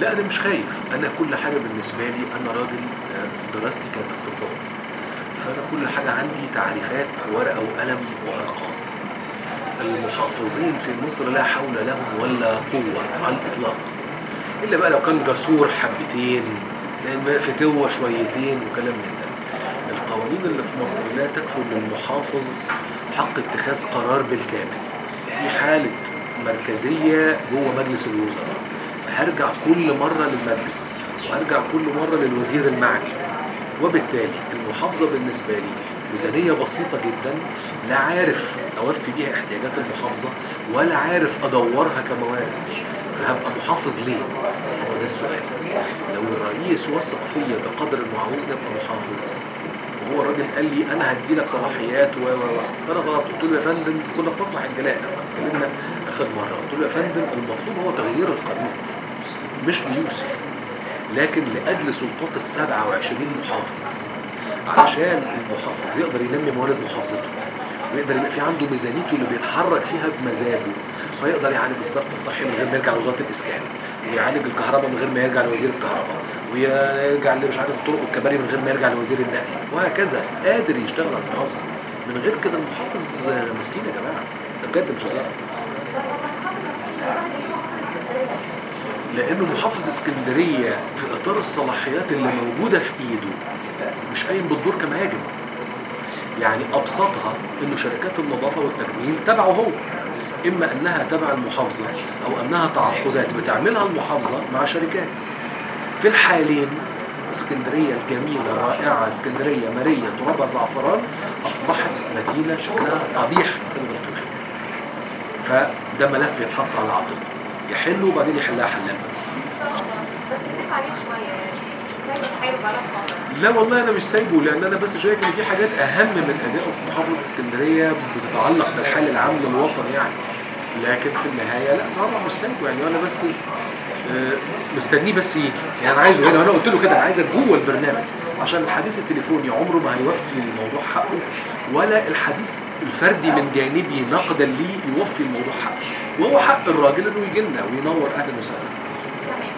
لا انا مش خايف انا كل حاجه بالنسبه لي انا راجل آه، دراستي كانت اقتصاد فانا كل حاجه عندي تعريفات ورقه وقلم وارقام المحافظين في مصر لا حول لهم ولا قوه على الاطلاق الا بقى لو كان جسور حبتين فتوه شويتين وكلام من ده القوانين اللي في مصر لا تكفل للمحافظ حق اتخاذ قرار بالكامل في حاله مركزيه جوه مجلس الوزراء فهرجع كل مره للمجلس وهرجع كل مره للوزير المعني وبالتالي المحافظه بالنسبه لي ميزانيه بسيطه جدا لا عارف اوفي بيها احتياجات المحافظه ولا عارف ادورها كموارد فهبقى محافظ ليه؟ هو ده السؤال لو الرئيس وثق فيا بقدر انه عاوزني ابقى محافظ وهو الراجل قال لي انا هدي لك صلاحيات و و و فانا طلبت قلت له يا فندم كنا في مسرح الجلاء لما اتكلمنا اخر مره قلت له يا فندم المطلوب هو تغيير القانون مش ليوسف لكن لاجل سلطات ال 27 محافظ عشان المحافظ يقدر ينمي موارد محافظته ويقدر يبقى في عنده ميزانيته اللي بيتحرك فيها بمزاجه فيقدر يعالج الصرف الصحي من غير ما يرجع لوزاره الاسكان ويعالج الكهرباء من غير ما يرجع لوزير الكهرباء ويرجع مش عارف الطرق والكباري من غير ما يرجع لوزير النقل وهكذا قادر يشتغل على المحافظ من غير كده المحافظ مسكين يا جماعه ده بجد مش هزار لانه محافظ اسكندريه في اطار الصلاحيات اللي موجوده في ايده مش قايم بالدور كما يجب يعني ابسطها انه شركات النظافه والتجميل تبعه هو اما انها تبع المحافظه او انها تعاقدات بتعملها المحافظه مع شركات في الحالين اسكندريه الجميله الرائعه اسكندريه ماريه ترابها زعفران اصبحت مدينه شكلها قبيح بسبب القمامه فده ملف يتحط على عاتقه يحله وبعدين يحلها حلال ان شاء الله بس خفيف عليه شويه يعني سايبه حاله بقالها فتره لا والله انا مش سايبه لان انا بس شايف ان في حاجات اهم من ادائه في محافظه اسكندريه بتتعلق بالحال العام للوطن يعني لكن في النهايه لا طبعا مش سايبه يعني انا بس آه، مستنيه بس يجي يعني انا عايزه هنا وانا قلت له كده انا عايزك جوه البرنامج عشان الحديث التليفوني عمره ما هيوفي الموضوع حقه ولا الحديث الفردي من جانبي نقدا ليه يوفي الموضوع حقه وهو حق الراجل انه يجي لنا وينور اهلا وسهلا تمام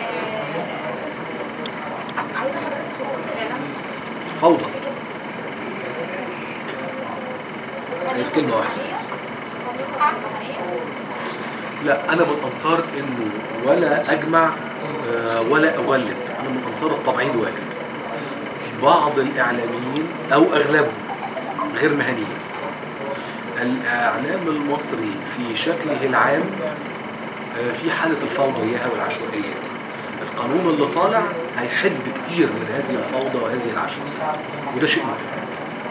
آه، عايزه حضرتك توصفي الاعلام فوضى هل هي في كلمة واحدة. هل يوصف مهنيه؟ لا انا من انصار انه ولا اجمع آه، ولا اغلب انا من انصار التبعيض واجب بعض الاعلاميين او اغلبهم غير مهنيين الاعلام المصري في شكله العام آه، في حاله الفوضى اياها والعشوائيه القانون اللي طالع هيحد كتير من هذه الفوضى وهذه العشوائيه وده شيء مهم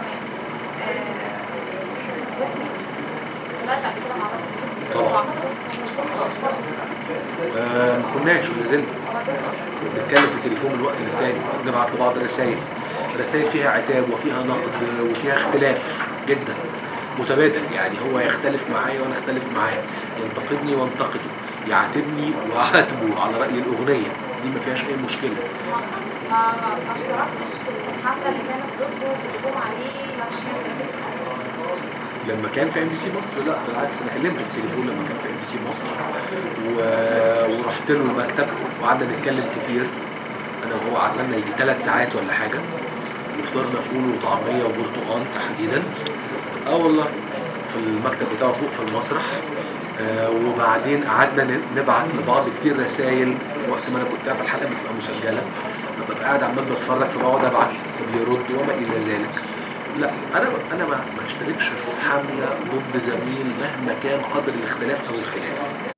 بس ميوزك طلعت قبل كده مع بس ميوزك طبعا. واعتقد مش كنا اصلا آه، ما كناش ولا زلنا بنتكلم في التليفون من وقت للتاني نبعت لبعض رسائل رسائل فيها عتاب وفيها نقد وفيها اختلاف جدا متبادل يعني هو يختلف معايا وانا اختلف معاه ينتقدني وانتقده يعاتبني واعاتبه على راي الاغنيه دي ما فيهاش اي مشكله ما ما ما اشتركتش في الحمله اللي كانت ضده في الهجوم عليه لما كان في مصر لما كان في ام بي سي مصر لا بالعكس انا كلمته في التليفون لما كان في ام بي سي مصر و... ورحت له المكتب وقعدنا نتكلم كتير انا وهو قعدنا لنا يجي ثلاث ساعات ولا حاجه وفطرنا فول وطعميه وبرتقال تحديدا اه والله في المكتب بتاعه فوق في المسرح آه وبعدين قعدنا ن- نبعت لبعض كتير رسائل في وقت ما انا كنت قاعد في الحلقه بتبقى مسجله ببقى قاعد عمال بتفرج فبقعد ابعت فبيرد وما الى ذلك لا انا انا ما ما اشتركش في حمله ضد زميل مهما كان قدر الاختلاف او الخلاف